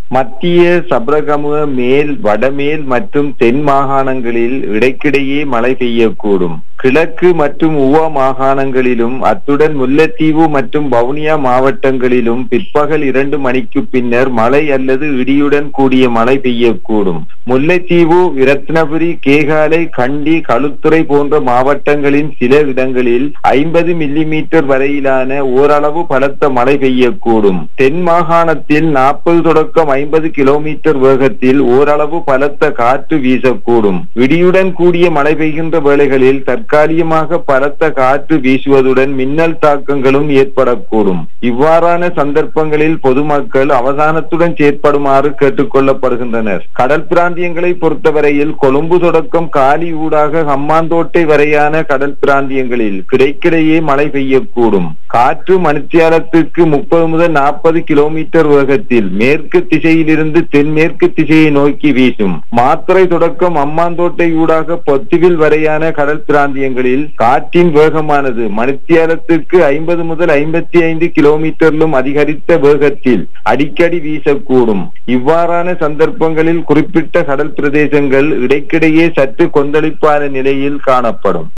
மத்திய சப்ரகமுக மேல் வடமேல் மற்றும் தென் மாகாணங்களில் இடைக்கிடையே மழை பெய்யக்கூடும் கிழக்கு மற்றும் உவ மாகாணங்களிலும் அத்துடன் முல்லைத்தீவு மற்றும் வவுனியா மாவட்டங்களிலும் பிற்பகல் இரண்டு மணிக்கு பின்னர் மழை அல்லது இடியுடன் கூடிய மழை பெய்யக்கூடும் முல்லைத்தீவு இரத்னபுரி கேகாலை கண்டி களுத்துறை போன்ற மாவட்டங்களின் சில இடங்களில் ஐம்பது மில்லி மீட்டர் வரையிலான ஓரளவு பலத்த மழை பெய்யக்கூடும் தென் மாகாணத்தில் நாற்பது தொடக்கம் ஐம்பது கிலோமீட்டர் வேகத்தில் ஓரளவு பலத்த காற்று வீசக்கூடும் இடியுடன் கூடிய மழை பெய்கின்ற வேளைகளில் தற்காலிகமாக பலத்த காற்று வீசுவதுடன் மின்னல் தாக்கங்களும் ஏற்படக்கூடும் இவ்வாறான சந்தர்ப்பங்களில் பொதுமக்கள் அவதானத்துடன் செயற்படுமாறு கேட்டுக் கொள்ளப்படுகின்றனர் கடல் பிராந்தியங்களை பொறுத்தவரையில் கொழும்பு தொடக்கம் காலி ஊடாக ஹம்மாந்தோட்டை வரையான கடல் பிராந்தியங்களில் கிடைக்கிடையே மழை பெய்யக்கூடும் காற்று மணித்தியாலத்துக்கு முப்பது முதல் நாற்பது கிலோமீட்டர் வேகத்தில் மேற்கு திசையிலிருந்து தென்மேற்கு திசையை நோக்கி வீசும் மாத்திரை தொடக்கம் அம்மாந்தோட்டை ஊடாக பொத்துவில் வரையான கடல் பிராந்தியங்களில் காற்றின் வேகமானது மணித்தியாலத்துக்கு ஐம்பது முதல் ஐம்பத்தி ஐந்து கிலோமீட்டரிலும் அதிகரித்த வேகத்தில் அடிக்கடி வீசக்கூடும் இவ்வாறான சந்தர்ப்பங்களில் குறிப்பிட்ட கடல் பிரதேசங்கள் இடைக்கிடையே சற்று கொந்தளிப்பான நிலையில் காணப்படும்